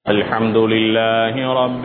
الحمد لله رب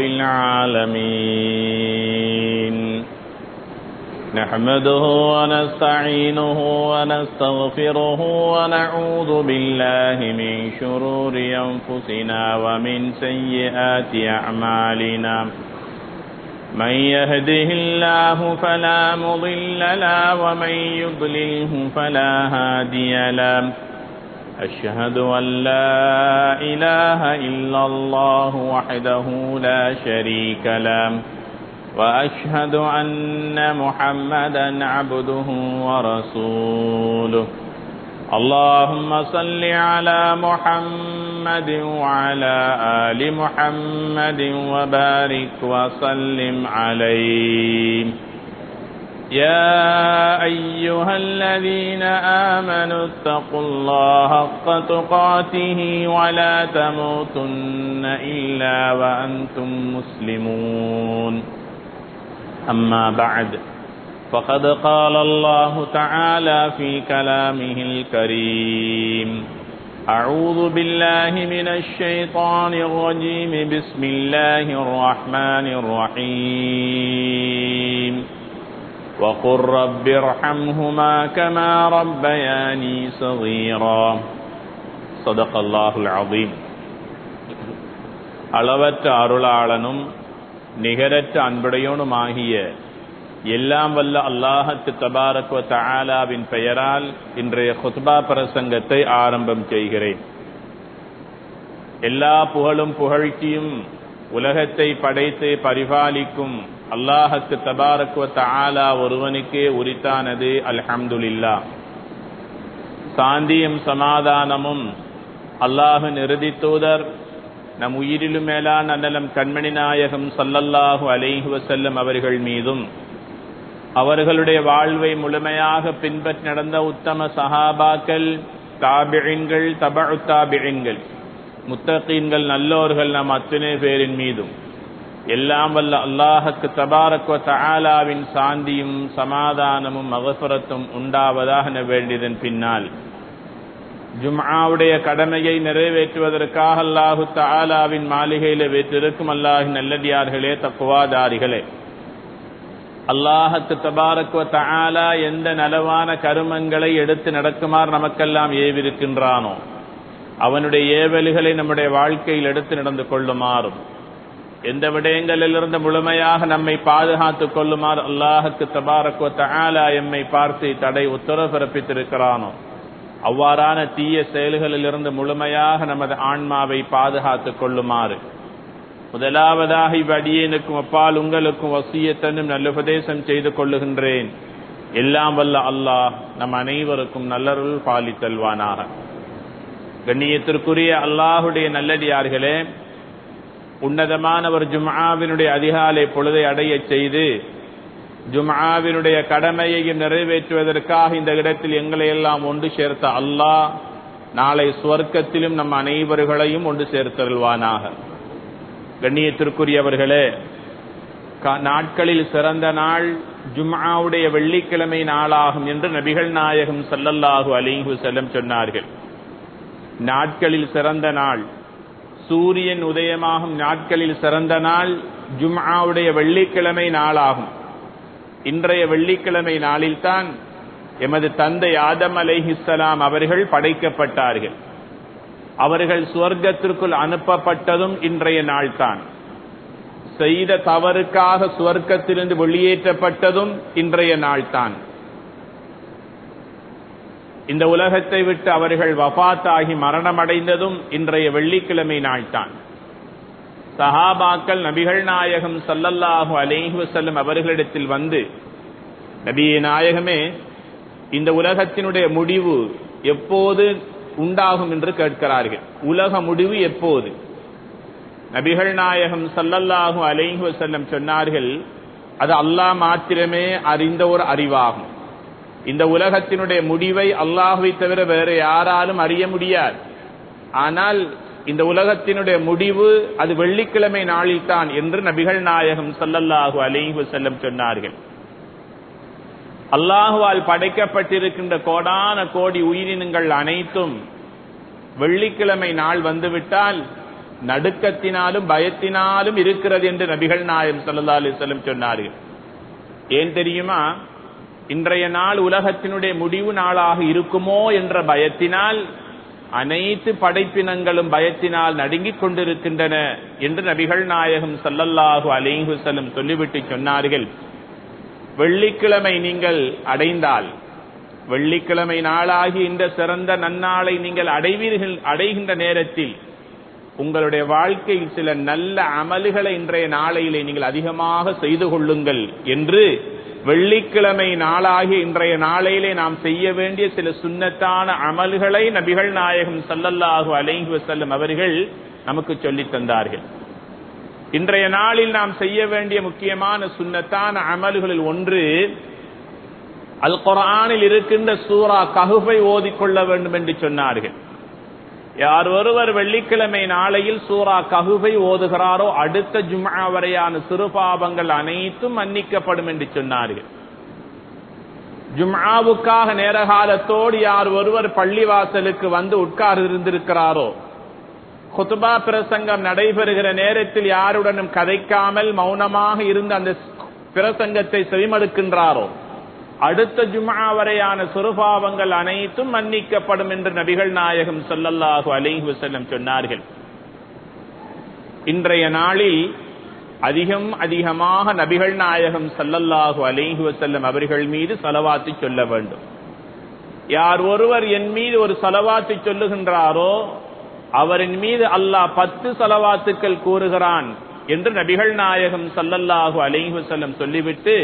العالمين نحمده ونستعينه ونستغفره ونعوذ بالله من شرور أنفسنا ومن سيئات أعمالنا من يهده الله فلا مضل له ومن يضلله فلا هادي له أشهد أن لا إله إلا الله وحده لا شريك له وأشهد أن محمدا عبده ورسوله اللهم صل على محمد وعلى آل محمد وبارك وسلم عليه يا أيها الذين آمنوا اتقوا الله حق تقاته ولا تموتن إلا وأنتم مسلمون أما بعد فقد قال الله تعالى في كلامه الكريم أعوذ بالله من الشيطان الرجيم بسم الله الرحمن الرحيم وقل رب ارحمهما كما ربياني صغيرا صدق الله العظيم அளவற்ற அருளாளனும் நிகரற்ற அன்புடையோனுமாகிய எல்லாம் வல்ல அல்லாஹத்து தபாரக்வ தஆலாவின் பெயரால் இன்றைய ஹுத்பா பிரசங்கத்தை ஆரம்பம் செய்கிறேன் எல்லா புகழும் புகழ்ச்சியும் உலகத்தை படைத்து பரிபாலிக்கும் அல்லாஹத்து தபாரக்வ தஆலா ஒருவனுக்கே உரித்தானது அல்ஹம்துலில்லா சாந்தியும் சமாதானமும் அல்லாஹின் இறுதி தூதர் நம் உயிரிலும் மேலான அன்னலம் கண்மணி நாயகம் சல்லல்லாஹு அலைஹி வசல்லம் அவர்கள் மீதும் அவர்களுடைய வாழ்வை முழுமையாக பின்பற்றி நடந்த உத்தம சஹாபாக்கள் தாபிழின்கள் தபு தாபிழின்கள் முத்தகீன்கள் நல்லோர்கள் நம் அத்தனை பேரின் மீதும் எல்லாம் வல்ல அல்லாஹுக்கு தபாரக்வ தஆலாவின் சாந்தியும் சமாதானமும் மகசுரத்தும் உண்டாவதாக வேண்டியதன் பின்னால் ஜும்ஆவுடைய கடமையை நிறைவேற்றுவதற்காக அல்லாஹு தஆலாவின் மாளிகையில வீற்றிருக்கும் அல்லாஹின் நல்லடியார்களே தக்குவாதாரிகளே அல்லாஹத்து தபாரக்வ தஆலா எந்த நலவான கருமங்களை எடுத்து நடக்குமாறு நமக்கெல்லாம் ஏவிருக்கின்றானோ அவனுடைய ஏவல்களை நம்முடைய வாழ்க்கையில் எடுத்து நடந்து கொள்ளுமாறும் எந்த விடயங்களிலிருந்து முழுமையாக நம்மை பாதுகாத்துக் கொள்ளுமாறு அல்லாஹுக்கு தபாரக்வ தஆலா எம்மை பார்த்து தடை உத்தரவு பிறப்பித்திருக்கிறானோ அவ்வாறான தீய செயல்களிலிருந்து முழுமையாக நமது ஆன்மாவை பாதுகாத்துக் கொள்ளுமாறு முதலாவதாக இவ்வடியனுக்கும் அப்பால் உங்களுக்கும் வசியத்தனும் நல்லுபதேசம் செய்து கொள்ளுகின்றேன் எல்லாம் வல்ல அல்லாஹ் நம் அனைவருக்கும் நல்லருள் பாலித்தல்வானாக கண்ணியத்திற்குரிய அல்லாஹுடைய நல்லடியார்களே உன்னதமான ஒரு ஜும்ஆவினுடைய அதிகாலை பொழுதை அடைய செய்து ஜும்ஆவினுடைய கடமையையும் நிறைவேற்றுவதற்காக இந்த இடத்தில் எங்களை எல்லாம் ஒன்று சேர்த்த அல்லாஹ் நாளை சுவர்க்கத்திலும் நம் அனைவர்களையும் ஒன்று சேர்த்தருள்வானாக கண்ணியத்திற்குரியவர்களே நாட்களில் சிறந்த நாள் ஜும்ஆவுடைய வெள்ளிக்கிழமை நாளாகும் என்று நபிகள் நாயகம் சல்லல்லாஹு அலிஹு செல்லம் சொன்னார்கள் நாட்களில் சிறந்த நாள் சூரியன் உதயமாகும் நாட்களில் சிறந்த நாள் ஜும்ஆவுடைய வெள்ளிக்கிழமை நாளாகும் இன்றைய வெள்ளிக்கிழமை நாளில்தான் எமது தந்தை ஆதம் அலைஹிஸ்ஸலாம் அவர்கள் படைக்கப்பட்டார்கள் அவர்கள் சுவர்க்கத்திற்குள் அனுப்பப்பட்டதும் இன்றைய நாள்தான் செய்த தவறுக்காக சுவர்க்கத்திலிருந்து வெளியேற்றப்பட்டதும் இன்றைய நாள்தான் இந்த உலகத்தை விட்டு அவர்கள் வபாத்தாகி மரணமடைந்ததும் இன்றைய வெள்ளிக்கிழமை நாள்தான் சஹாபாக்கள் நபிகள் நாயகம் சல்லல்லாஹு அலைஹி வசல்லம் அவர்களிடத்தில் வந்து நபிய நாயகமே இந்த உலகத்தினுடைய முடிவு எப்போது உண்டாகும் என்று கேட்கிறார்கள் உலக முடிவு எப்போது நபிகள் நாயகம் சல்லல்லாஹு அலைஹி வசல்லம் சொன்னார்கள் அது அல்லாஹ் மாத்திரமே அறிந்த ஒரு அறிவாகும் இந்த உலகத்தினுடைய முடிவை அல்லாஹுவை தவிர வேற யாராலும் அறிய முடியாது ஆனால் இந்த உலகத்தினுடைய முடிவு அது வெள்ளிக்கிழமை நாளில்தான் என்று நபிகள் நாயகம் சல்லல்லாஹு அலைஹி செல்லம் சொன்னார்கள் அல்லாஹுவால் படைக்கப்பட்டிருக்கின்ற கோடான கோடி உயிரினங்கள் அனைத்தும் வெள்ளிக்கிழமை நாள் வந்துவிட்டால் நடுக்கத்தினாலும் பயத்தினாலும் இருக்கிறது என்று நபிகள் நாயம் சல்லா அலிஸ்லம் சொன்னார்கள் ஏன் தெரியுமா இன்றைய நாள் உலகத்தினுடைய முடிவு நாளாக இருக்குமோ என்ற பயத்தினால் அனைத்து படைப்பினங்களும் பயத்தினால் நடுங்கிக் கொண்டிருக்கின்றன என்று நபிகள் நாயகம் சல்லல்லாஹு அலிஹு செல்லம் சொல்லிவிட்டு சொன்னார்கள் வெள்ளிக்கிழமை நீங்கள் அடைந்தால் வெள்ளிக்கிழமை நாளாகி இந்த சிறந்த நன்னாளை நீங்கள் அடைவீர்கள் அடைகின்ற நேரத்தில் உங்களுடைய வாழ்க்கையில் சில நல்ல அமல்களை இன்றைய நாளையிலே நீங்கள் அதிகமாக செய்து கொள்ளுங்கள் என்று வெள்ளிக்கிழமை நாளாகி இன்றைய நாளையிலே நாம் செய்ய வேண்டிய சில சுண்ணத்தான அமல்களை நபிகள் நாயகம் சல்லல்லாஹு அலைஹி வசல்லம் அவர்கள் நமக்கு சொல்லித் தந்தார்கள் இன்றைய நாளில் நாம் செய்ய வேண்டிய முக்கியமான சுண்ணத்தான அமல்களில் ஒன்று அல் குரானில் இருக்கின்ற சூரா ககுபை ஓதிக்கொள்ள வேண்டும் என்று சொன்னார்கள் யார் ஒருவர் வெள்ளிக்கிழமை நாளையில் சூரா ககுபை ஓதுகிறாரோ அடுத்த ஜும்ஆ வரையான சிறு பாவங்கள் அனைத்தும் மன்னிக்கப்படும் என்று சொன்னார்கள் ஜும்ஆவுக்காக நேர காலத்தோடு யார் ஒருவர் பள்ளிவாசலுக்கு வந்து உட்கார் இருந்திருக்கிறாரோ குத்துபா பிரசங்கம் நடைபெறுகிற நேரத்தில் யாருடனும் கதைக்காமல் மௌனமாக இருந்து அந்த பிரசங்கத்தை செவிமடுக்கின்றாரோ அடுத்த ஜுமா வரையான சுருபாவங்கள் அனைத்தும் மன்னிக்கப்படும் என்று நபிகள் நாயகம் சொல்லல்லாஹு அலைஹி வசல்லம் சொன்னார்கள் இன்றைய நாளில் அதிகம் அதிகமாக நபிகள் நாயகம் சல்லல்லாஹு அலைஹி வசல்லம் அவர்கள் மீது சலவாத்து சொல்ல வேண்டும் யார் ஒருவர் என் மீது ஒரு சலவாத்து சொல்லுகின்றாரோ அவரின் மீது அல்லாஹ் பத்து சலவாத்துக்கள் கூறுகிறான் என்று நபிகள் நாயகம் சல்லல்லாஹு அலைஹி வசல்லம் சொல்லிவிட்டு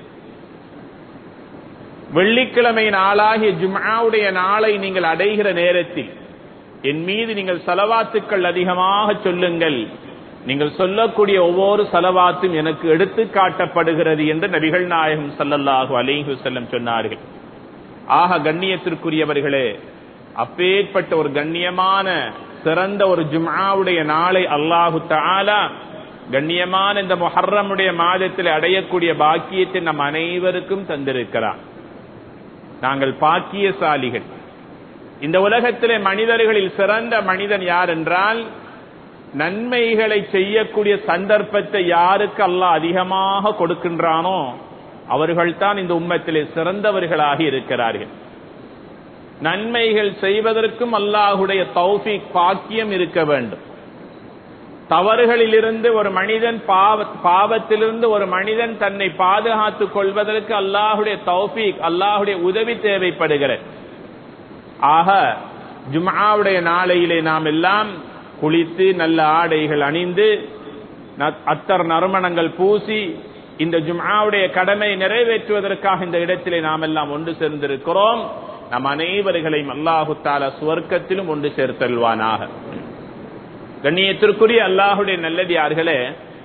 வெள்ளிக்கிழமை நாளாகிய ஜும்ஆவுடைய நாளை நீங்கள் அடைகிற நேரத்தில் என் மீது நீங்கள் சலவாத்துக்கள் அதிகமாக சொல்லுங்கள் நீங்கள் சொல்லக்கூடிய ஒவ்வொரு சலவாத்தும் எனக்கு எடுத்து காட்டப்படுகிறது என்று நபிகள் நாயகம் சல்லல்லாஹு அலைஹி செல்லம் சொன்னார்கள் ஆக கண்ணியத்திற்குரியவர்களே அப்பேற்பட்ட ஒரு கண்ணியமான சிறந்த ஒரு ஜும்ஆவுடைய நாளை அல்லாஹு தாலா கண்ணியமான இந்த முஹர்ரமுடைய மாதத்தில் அடையக்கூடிய பாக்கியத்தை நம் அனைவருக்கும் தந்திருக்கிறார் நாங்கள் பாக்கியசாலிகள் இந்த உலகத்திலே மனிதர்களில் சிறந்த மனிதன் யார் என்றால் நன்மைகளை செய்யக்கூடிய சந்தர்ப்பத்தை யாருக்கு அல்லாஹ் அதிகமாக கொடுக்கின்றானோ அவர்கள்தான் இந்த உம்மத்திலே சிறந்தவர்களாக இருக்கிறார்கள் நன்மைகள் செய்வதற்கும் அல்லாஹுடைய தௌஃபிக் பாக்கியம் இருக்க வேண்டும் தவறுகளிலிருந்து ஒரு மனிதன் பாவ பாவத்திலிருந்து ஒரு மனிதன் தன்னை பாதுகாத்துக் கொள்வதற்கு அல்லாஹுடைய தௌஃபீக் அல்லாஹுடைய உதவி தேவைப்படுகிறது ஆக ஜும்ஆவுடைய நாளையிலே நாம் எல்லாம் குளித்து நல்ல ஆடைகள் அணிந்து அத்தர் நறுமணங்கள் பூசி இந்த ஜும்ஆவுடைய கடமை நிறைவேற்றுவதற்காக இந்த இடத்திலே நாம் எல்லாம் ஒன்று சேர்ந்திருக்கிறோம் நம் அனைவர்களையும் அல்லாஹு தாலா சுவர்க்கத்திலும் ஒன்று சேர்த்தல்வானாக கண்ணியத்திற்குரிய அல்லாஹுடைய நல்லதியார்களே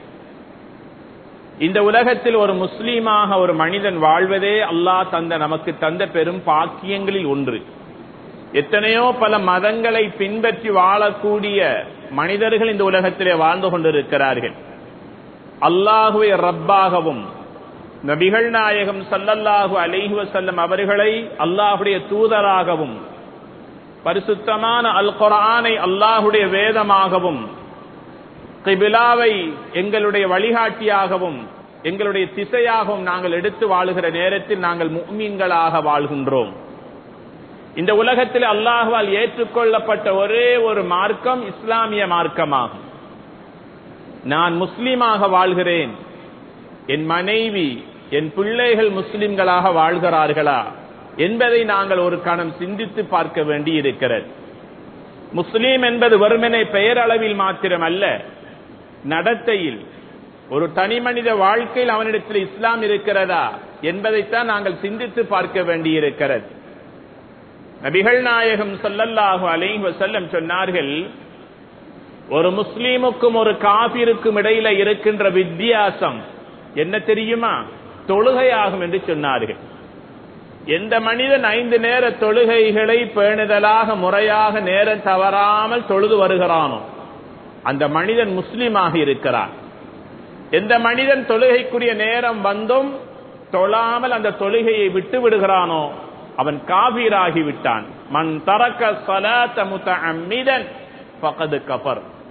இந்த உலகத்தில் ஒரு முஸ்லீமாக ஒரு மனிதன் வாழ்வதே அல்லாஹ் தந்த நமக்கு தந்த பெரும் பாக்கியங்களில் ஒன்று எத்தனையோ பல மதங்களை பின்பற்றி வாழக்கூடிய மனிதர்கள் இந்த உலகத்திலே வாழ்ந்து கொண்டிருக்கிறார்கள் அல்லாஹுவை ரப்பாகவும் நபிகள் நாயகம் சல்லல்லாஹு அலைஹி வசல்லம் அவர்களை அல்லாஹுடைய தூதராகவும் பரிசுத்தமான அல் குரானை அல்லாஹுடைய வேதமாகவும் கிபிலாவை எங்களுடைய வழிகாட்டியாகவும் எங்களுடைய திசையாகவும் நாங்கள் எடுத்து வாழுகிற நேரத்தில் நாங்கள் முக்மீன்களாக வாழ்கின்றோம் இந்த உலகத்தில் அல்லாஹுவால் ஏற்றுக்கொள்ளப்பட்ட ஒரே ஒரு மார்க்கம் இஸ்லாமிய மார்க்கமாகும் நான் முஸ்லீமாக வாழ்கிறேன் என் மனைவி என் பிள்ளைகள் முஸ்லிம்களாக வாழ்கிறார்களா என்பதை நாங்கள் ஒரு கணம் சிந்தித்து பார்க்க வேண்டி இருக்கிறது முஸ்லீம் என்பது வெறுமனே பெயரளவில் மாத்திரம் அல்ல நடத்தையில் ஒரு தனி மனித வாழ்க்கையில் அவனிடத்தில் இஸ்லாம் இருக்கிறதா என்பதைத்தான் நாங்கள் சிந்தித்து பார்க்க வேண்டி இருக்கிறது நபிகள் நாயகம் சொல்லல்லாஹு அலைஹி வசல்லம் சொன்னார்கள் ஒரு முஸ்லீமுக்கும் ஒரு காபிருக்கும் இடையில இருக்கின்ற வித்தியாசம் என்ன தெரியுமா தொழுகையாகும் என்று சொன்னார்கள் எந்த மனிதன் ஐந்து நேர தொழுகைகளை பேணுதலாக முறையாக நேரம் தவறாமல் தொழுது வருகிறானோ அந்த மனிதன் முஸ்லீமாக இருக்கிறான் எந்த மனிதன் தொழுகைக்குரிய நேரம் வந்தும் தொழாமல் அந்த தொழுகையை விட்டு விடுகிறானோ அவன் காபீராகி விட்டான் மண் தரக்க சலாத்த முத்த அம்மிதன் பகது கபர்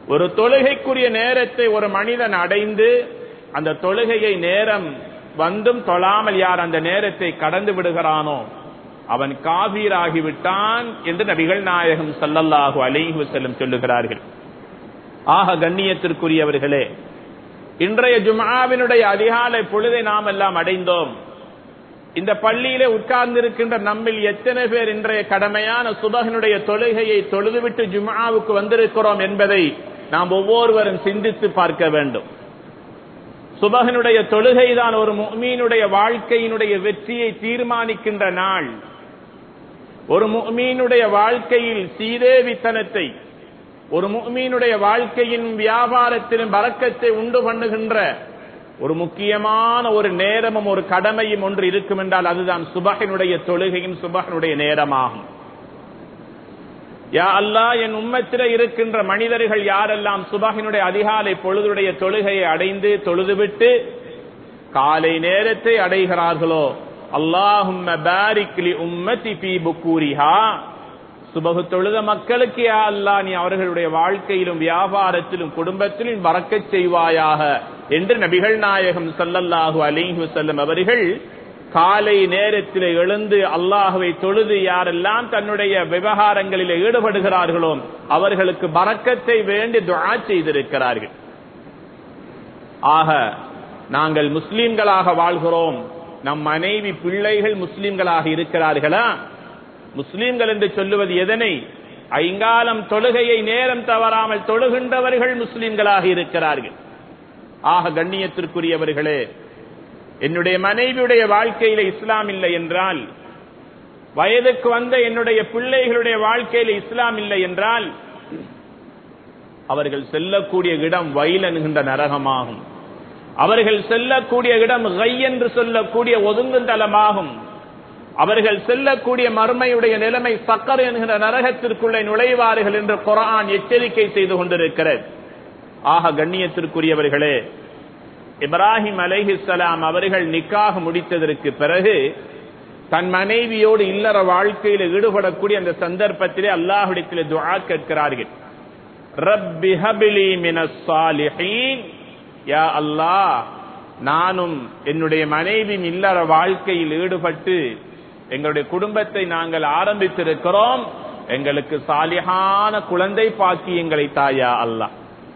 ஒரு தொழுகைக்குரிய நேரத்தை ஒரு மனிதன் அடைந்து அந்த தொழுகையை நேரம் வந்தும் தொழாமல் யார் அந்த நேரத்தை கடந்து விடுகிறானோ அவன் காபீராகிவிட்டான் என்று நபிகள் நாயகம் சல்லல்லாஹு அலைஹி செல்லும் சொல்லுகிறார்கள் ஆக கண்ணியத்திற்குரியவர்களே இன்றைய ஜுமாவினுடைய அதிகாலை பொழுதை நாம் எல்லாம் அடைந்தோம் இந்த பள்ளியிலே உட்கார்ந்திருக்கின்ற நம்மில் எத்தனை பேர் இன்றைய கடமையான சுபகனுடைய தொழுகையை தொழுதுவிட்டு ஜுமாவுக்கு வந்திருக்கிறோம் என்பதை நாம் ஒவ்வொருவரும் சிந்தித்து பார்க்க வேண்டும் சுபகனுடைய தொழுகைதான் ஒரு மீனுடைய வாழ்க்கையினுடைய வெற்றியை தீர்மானிக்கின்ற நாள் ஒரு மீனுடைய வாழ்க்கையில் சீதேவித்தனத்தை ஒரு முக்மீனுடைய வாழ்க்கையின் வியாபாரத்திலும் பறக்கத்தை உண்டு பண்ணுகின்ற ஒரு முக்கியமான ஒரு நேரமும் ஒரு கடமையும் ஒன்று இருக்கும் என்றால் அதுதான் சுபகனுடைய தொழுகையும் சுபகனுடைய நேரமாகும் யா அல்லா என் உம்மத்தில இருக்கின்ற மனிதர்கள் யாரெல்லாம் சுபகினுடைய அதிகாலை பொழுதுடைய தொழுகையை அடைந்து தொழுதுவிட்டு காலை நேரத்தை அடைகிறார்களோ அல்லாஹும் உம்மதி பி புக்கூரிஹா சுபகு தொழுத மக்களுக்கு யா அல்லா நீ அவர்களுடைய வாழ்க்கையிலும் வியாபாரத்திலும் குடும்பத்திலும் வரக்கச் செய்வாயாக என்று நபிகள் நாயகம் சல்லல்லாஹு அலிஹு செல்லம் அவர்கள் காலை நேரத்தில் எழுந்து அல்லாஹுவை தொழுது யாரெல்லாம் தன்னுடைய விவகாரங்களில் ஈடுபடுகிறார்களோ அவர்களுக்கு பறக்கத்தை வேண்டி துவா செய்திருக்கிறார்கள் ஆக நாங்கள் முஸ்லிம்களாக வாழ்கிறோம் நம் மனைவி பிள்ளைகள் முஸ்லிம்களாக இருக்கிறார்களா முஸ்லிம்கள் என்று சொல்லுவது எதனை ஐங்காலம் தொழுகையை நேரம் தவறாமல் தொழுகின்றவர்கள் முஸ்லிம்களாக இருக்கிறார்கள் ஆக கண்ணியத்திற்குரியவர்களே என்னுடைய மனைவியுடைய வாழ்க்கையில இஸ்லாம் இல்லை என்றால் வயதுக்கு வந்த என்னுடைய பிள்ளைகளுடைய வாழ்க்கையில இஸ்லாம் இல்லை என்றால் அவர்கள் செல்லக்கூடிய இடம் வயல் என்கின்ற நரகமாகும் அவர்கள் செல்லக்கூடிய இடம் கை என்று சொல்லக்கூடிய ஒதுங்கும் தலமாகும் அவர்கள் செல்லக்கூடிய மர்மையுடைய நிலைமை சக்கர் என்கிற நரகத்திற்குள்ளே நுழைவார்கள் என்று குரான் எச்சரிக்கை செய்து கொண்டிருக்கிறது ஆக கண்ணியத்திற்குரியவர்களே இப்ராஹிம் அலைஹிஸ்லாம் அவர்கள் நிக்காக முடித்ததற்கு பிறகு தன் மனைவியோடு இல்லற வாழ்க்கையில் ஈடுபடக்கூடிய அந்த சந்தர்ப்பத்திலே அல்லாஹுடத்தில் துஆ கேட்கிறார்கள் ரப்பி ஹபிலி மினஸ் சாலிஹீன் யா அல்லாஹ் நானும் என்னுடைய மனைவியும் இல்லற வாழ்க்கையில் ஈடுபட்டு எங்களுடைய குடும்பத்தை நாங்கள் ஆரம்பித்திருக்கிறோம் எங்களுக்கு சாலிஹான குழந்தை பாக்கியங்களை தாயா அல்லாஹ்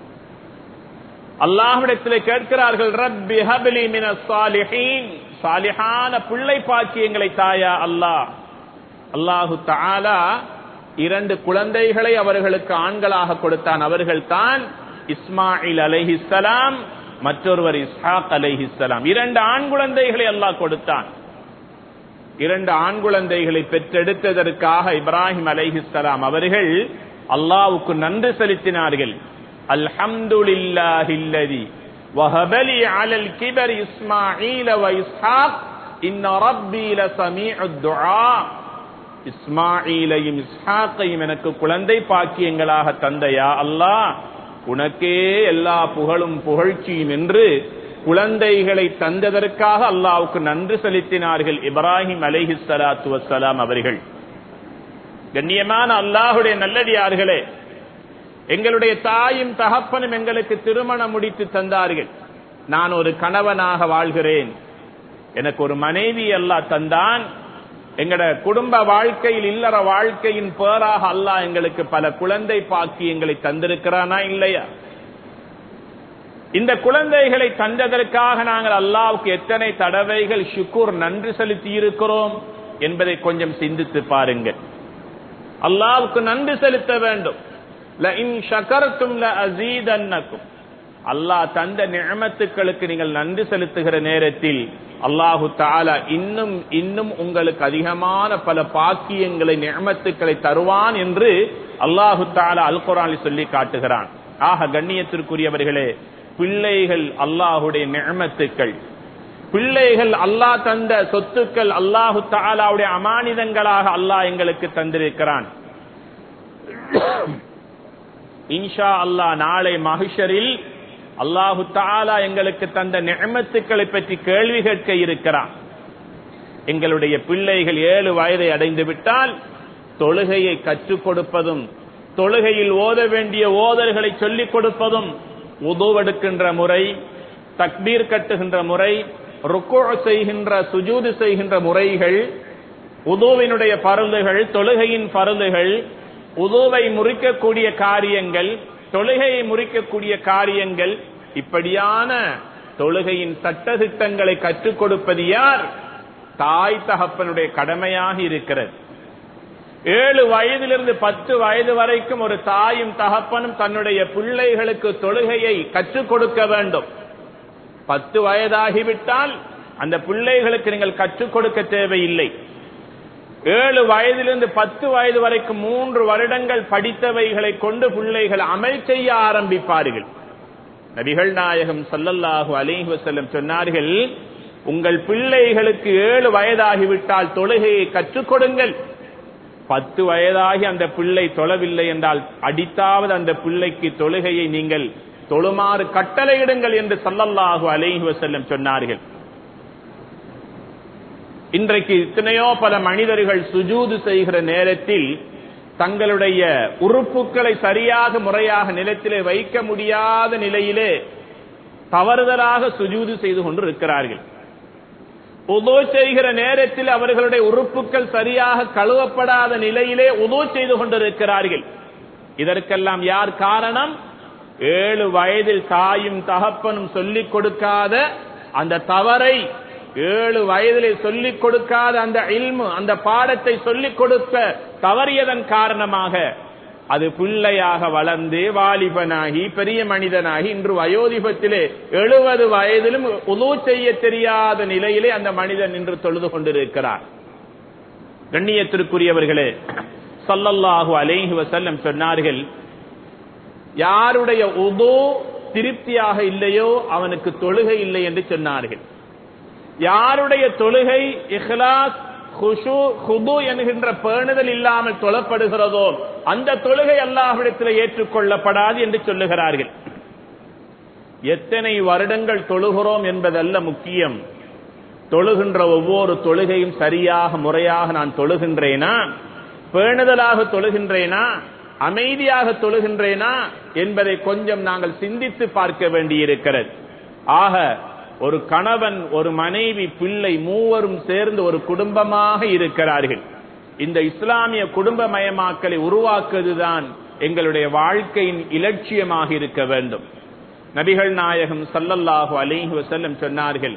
அல்லாஹ்விடத்தில் கேட்கிறார்கள் ரப்பி ஹபிலி மினஸ் சாலிஹீன் சாலிஹான பிள்ளை பாக்கியங்களை தாயா அல்லாஹ் அல்லாஹு தஆலா இரண்டு குழந்தைகளை அவர்களுக்கு ஆண்களாக கொடுத்தான் அவர்கள் தான் இஸ்மாயில் அலைஹிஸ்ஸலாம் மற்றொருவர் இஸ்ஹாக் அலைஹிஸ்ஸலாம் இரண்டு ஆண் குழந்தைகளை அல்லாஹ் கொடுத்தான் இரண்டு ஆண் குழந்தைகளை பெற்றெடுத்ததற்காக இப்ராஹிம் அலைஹிஸ்ஸலாம் அவர்கள் அல்லாவுக்கு நன்றி செலுத்தினார்கள் அல்ஹம்துலில்லாஹில்லதி வஹபலி அலல் கிபர் இஸ்மாஈல வ இஸ்ஹாக் இன்ன ரப்பி லசமீஉத் துஆ இஸ்மாயிலையும் இஸ்ஹாக்கையும் எனக்கு குழந்தை பாக்கியங்களாக தந்தையா அல்லாஹ் உனக்கே எல்லா புகழும் புகழ்ச்சியும் என்று குழந்தைகளை தந்ததற்காக அல்லாவுக்கு நன்றி செலுத்தினார்கள் இப்ராஹிம் அலைஹி சலாத்து வசலாம் அவர்கள் கண்ணியமான அல்லாஹுடைய நல்லடியார்களே எங்களுடைய தாயும் தகப்பனும் எங்களுக்கு திருமணம் முடித்து தந்தார்கள் நான் ஒரு கணவனாக வாழ்கிறேன் எனக்கு ஒரு மனைவி அல்லாஹ் தந்தான் எங்கட குடும்ப வாழ்க்கையில் இல்லற வாழ்க்கையின் பேராக அல்லாஹ் எங்களுக்கு பல குழந்தை பாக்கியங்களை தந்திருக்கிறானா இல்லையா இந்த குழந்தைகளை தந்ததற்காக நாங்கள் அல்லாவுக்கு எத்தனை தடவைகள் ஷுக்கூர் நன்றி செலுத்தி இருக்கிறோம் என்பதை கொஞ்சம் சிந்தித்து பாருங்கள் அல்லாவுக்கு நன்றி செலுத்த வேண்டும் அல்லாஹ் தந்த நியமத்துக்களுக்கு நீங்கள் நன்றி செலுத்துகிற நேரத்தில் அல்லாஹு தாலா இன்னும் இன்னும் உங்களுக்கு அதிகமான பல பாக்கியங்களை நியமத்துக்களை தருவான் என்று அல்லாஹு தாலா அல் குரானில் சொல்லி காட்டுகிறான் ஆக கண்ணியத்திற்குரியவர்களே பிள்ளைகள் அல்லாஹுடைய நியமத்துக்கள் பிள்ளைகள் அல்லாஹ் தந்த சொத்துக்கள் அல்லாஹு தாலாவுடைய அமானிதங்களாக அல்லாஹ் எங்களுக்கு தந்திருக்கிறான் இன்ஷா அல்லாஹ் நாளை மகிஷரில் அல்லாஹு தாலா எங்களுக்கு தந்த நியமத்துக்களை பற்றி கேள்வி கேட்க இருக்கிறான் எங்களுடைய பிள்ளைகள் ஏழு வயதை அடைந்து விட்டால் தொழுகையை கற்றுக் கொடுப்பதும் தொழுகையில் ஓத வேண்டிய ஓதல்களை சொல்லிக் கொடுப்பதும் உதுவெடுக்கின்ற முறை தக்பீர் கட்டுகின்ற முறை ருக்கோ செய்கின்ற சுஜூது செய்கின்ற முறைகள் உதுவினுடைய பருந்துகள் தொழுகையின் பருந்துகள் உதுவை முறிக்கக்கூடிய காரியங்கள் தொழுகையை முறிக்கக்கூடிய காரியங்கள் இப்படியான தொழுகையின் சட்டதிட்டங்களை கற்றுக் கொடுப்பது யார் தாய் தகப்பனுடைய கடமையாக இருக்கிறது ஏழு வயதிலிருந்து பத்து வயது வரைக்கும் ஒரு தாயும் தகப்பனும் தன்னுடைய பிள்ளைகளுக்கு தொழுகையை கற்றுக் கொடுக்க வேண்டும் பத்து வயதாகிவிட்டால் அந்த பிள்ளைகளுக்கு நீங்கள் கற்றுக் கொடுக்க தேவையில்லை ஏழு வயதிலிருந்து பத்து வயது வரைக்கும் மூன்று வருடங்கள் படித்தவைகளை கொண்டு பிள்ளைகள் அமல் செய்ய ஆரம்பிப்பார்கள் நபிகள் நாயகம் சல்லல்லாஹு அலைஹி வஸல்லம் சொன்னார்கள் உங்கள் பிள்ளைகளுக்கு ஏழு வயதாகிவிட்டால் தொழுகையை கற்றுக் கொடுங்கள் பத்து வயதாகி அந்த பிள்ளை தொழவில்லை என்றால் அடித்தாவது அந்த பிள்ளைக்கு தொழுகையை நீங்கள் தொழுமாறு கட்டளையிடுங்கள் என்று சல்லல்லாஹு அலைஹி வஸல்லம் சொன்னார்கள் இன்றைக்கு எத்தனையோ பல மனிதர்கள் சுஜூது செய்கிற நேரத்தில் தங்களுடைய உறுப்புகளை சரியாக முறையாக நிலத்திலே வைக்க முடியாத நிலையிலே தவறுதலாக சுஜூது செய்து கொண்டு இருக்கிறார்கள் உதோ செய்கிற நேரத்தில் அவர்களுடைய உறுப்புகள் சரியாக கழுவப்படாத நிலையிலே உதோ செய்து கொண்டிருக்கிறார்கள் இதற்கெல்லாம் யார் காரணம் ஏழு வயதில் தாயும் தகப்பனும் சொல்லிக் கொடுக்காத அந்த தவறை ஏழு வயதிலே சொல்லிக் கொடுக்காத அந்த இல்மு அந்த பாடத்தை சொல்லிக் கொடுக்க தவறியதன் காரணமாக அது பிள்ளையாக வளர்ந்து வாலிபனாகி பெரிய மனிதனாகி இன்று வயோதிபத்திலே எழுபது வயதிலும் உதவு செய்ய தெரியாத நிலையிலே அந்த மனிதன் இன்று தொழுது கொண்டிருக்கிறார் கண்ணியத்திற்குரியவர்களே சல்லல்லாஹு அலைஹி வசல்லம் சொன்னார்கள் யாருடைய உது திருப்தியாக இல்லையோ அவனுக்கு தொழுகை இல்லை என்று சொன்னார்கள் யாருடைய தொழுகை இஹ்லாஸ் குஷு குது என்கின்ற பேணுதல் இல்லாமல் தொழப்படுகிறதோ அந்த தொழுகை அல்லாஹ்விடத்தில் ஏற்றுக்கொள்ளப்படாது என்று சொல்லுகிறார்கள் எத்தனை வருடங்கள் தொழுகிறோம் என்பதல்ல முக்கியம் தொழுகின்ற ஒவ்வொரு தொழுகையும் சரியாக முறையாக நான் தொழுகின்றேனா பேணுதலாக தொழுகின்றேனா அமைதியாக தொழுகின்றேனா என்பதை கொஞ்சம் நாங்கள் சிந்தித்து பார்க்க வேண்டியிருக்கிறது ஆக ஒரு கணவன் ஒரு மனைவி பிள்ளை மூவரும் சேர்ந்து ஒரு குடும்பமாக இருக்கிறார்கள் இந்த இஸ்லாமிய குடும்பமயமாக்கலை உருவாக்குவதுதான் எங்களுடைய வாழ்க்கையின் இலட்சியமாக இருக்க வேண்டும் நபிகள் நாயகம் சல்லல்லாஹு அலைஹி வசல்லம் சொன்னார்கள்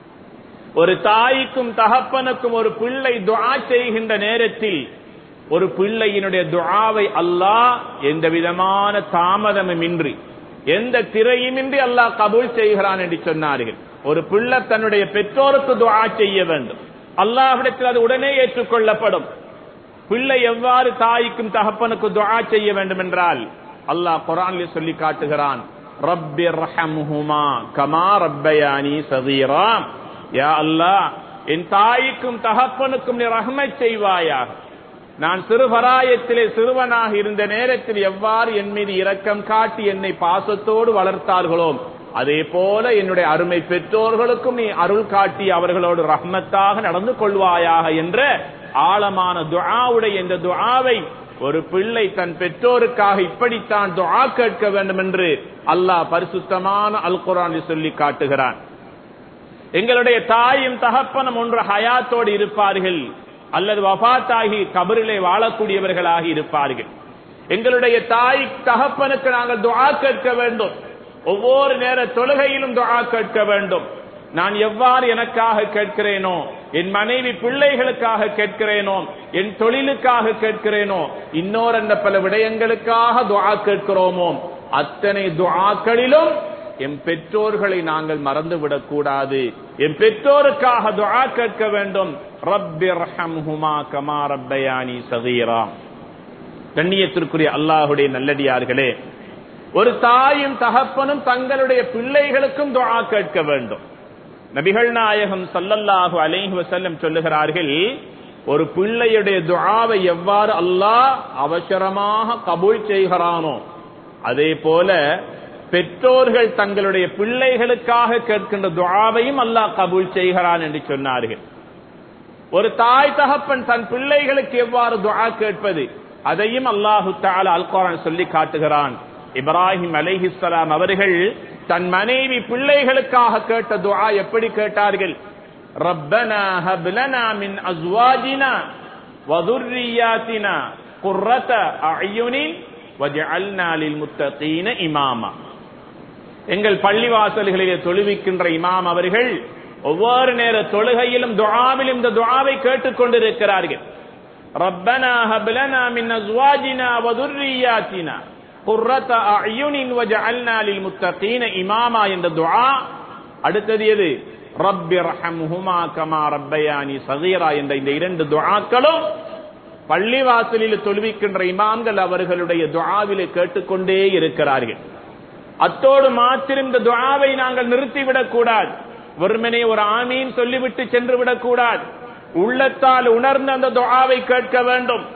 ஒரு தாய்க்கும் தகப்பனுக்கும் ஒரு பிள்ளை துஆ செய்கின்ற நேரத்தில் ஒரு பிள்ளையினுடைய துஆவை அல்லாஹ் எந்த விதமான தாமதமுமின்றி எந்த திரையுமின்றி அல்லாஹ் கபூல் செய்கிறான் என்று சொன்னார்கள் ஒரு பிள்ளை தன்னுடைய பெற்றோருக்கு துஆ செய்ய வேண்டும் அல்லாஹ்விடத்தில் அது உடனே ஏற்றுக்கொள்ளப்படும் பிள்ளை எவ்வாறு தாய்க்கும் தகப்பனுக்கு துஆ செய்ய வேண்டும் என்றால் அல்லாஹ் குரானில் சொல்லி காட்டுகிறான் ரப்பி ரஹம்ஹுமா கமா ரப்பயானி சதீரா யா அல்லாஹ் என் தாய்க்கும் தகப்பனுக்கும் நீ ரஹ்மத் செய்வாயாக நான் சிறுபராயத்திலே சிறுவனாக இருந்த நேரத்தில் எவ்வாறு என் மீது இரக்கம் காட்டி என்னை பாசத்தோடு வளர்த்தார்களோ அதே போல என்னுடைய அருமை பெற்றோர்களுக்கும் நீ அருள் காட்டி அவர்களோடு ரஹ்மத்தாக நடந்து கொள்வாயாக என்ற ஆழமான துஆவுடைய இந்த துஆவை ஒரு பிள்ளை தன் பெற்றோருக்காக இப்படித்தான் துஆ கேட்க வேண்டும் என்று அல்லாஹ் பரிசுத்தமான அல் குரானில் சொல்லி காட்டுகிறான் எங்களுடைய தாயும் தகப்பனும் ஒன்று ஹயாத்தோடு இருப்பார்கள் அல்லது வபாத்தாகி கபரிலே வாழக்கூடியவர்களாக இருப்பார்கள் எங்களுடைய தாய் தகப்பனுக்கு நாங்கள் துஆ கேட்க வேண்டும் ஒவ்வொரு நேர தொழுகையிலும் துஆ கேட்க வேண்டும் நான் எவ்வாறு எனக்காக கேட்கிறேனோ என் மனைவி பிள்ளைகளுக்காக கேட்கிறேனோ என் தொழிலுக்காக கேட்கிறேனோ இன்னொரு அந்த பல விடயங்களுக்காக துஆ கேட்கிறோமோ அத்தனை துஆக்களிலும் என் பெற்றோர்களை நாங்கள் மறந்துவிடக் கூடாது என் பெற்றோருக்காக துஆ கேட்க வேண்டும் ரப்பி ரஹம்ஹுமா கமா ரப்பயானி சகீரா கண்ணியத்திற்குரிய அல்லாஹுடைய நல்லடியார்களே ஒரு தாயும் தகப்பனும் தங்களுடைய பிள்ளைகளுக்கும் துஆ கேட்க வேண்டும் நபிகள் நாயகம் சல்லல்லாஹு அலைஹி வஸல்லம் சொல்லுகிறார்கள் ஒரு பிள்ளையுடைய துஆவை எவ்வாறு அல்லாஹ் அவசரமாக கபூல் செய்கிறானோ அதே போல பெற்றோர்கள் தங்களுடைய பிள்ளைகளுக்காக கேட்கின்ற துஆவையும் அல்லாஹ் கபூல் செய்கிறான் என்று சொன்னார்கள் ஒரு தாய் தகப்பன் தன் பிள்ளைகளுக்கு எவ்வாறு துஆ கேட்பது அதையும் அல்லாஹு தாலா அல் குரான் சொல்லி காட்டுகிறான் இப்ராஹிம் அலைஹிஸ்ஸலாம் அவர்கள் தன் மனைவி பிள்ளைகளுக்காக கேட்ட துஆ எப்படி கேட்டார்கள் ரப்பனா ஹப் லனா மின் அஸ்வாஜினா வ ذُرِّيَّاتِنَا قُرَّةَ أَعْيُنٍ وَاجْعَلْنَا لِلْمُتَّقِينَ إِمَامًا எங்கள் பள்ளிவாசல்களிலே தொழுவிக்கின்ற இமாம் அவர்கள் ஒவ்வொரு நேர தொழுகையிலும் துஆவிலும் இந்த துஆவை கேட்டுக் கொண்டிருக்கிறார்கள் ரப்பனா ஹப் லனா மின் அஸ்வாஜினா வ ذُرِّيَّاتِنَا قُرَّةَ أَعْيُنٍ وَاجْعَلْنَا لِلْمُتَّقِينَ إِمَامًا என்ற துஆ அடுத்தது எது ரப்பி ரஹம்ஹுமா கமா ரப்பயானி சகீரா என்ற இந்த இரண்டு துஆக்களும் பள்ளிவாசலில் தொழுவிக்கின்ற இமாம்கள் அவர்களுடைய துஆவிலே கேட்டுக்கொண்டே இருக்கிறார்கள் அத்தோடு மாத்திரம் இந்த துஆவை நாங்கள் நிறுத்திவிடக் கூடாது வெறுமனே ஒரு ஆமீன் சொல்லிவிட்டு சென்று விடக்கூடாது உள்ளத்தால் உணர்ந்து அந்த துஆவை கேட்க வேண்டும்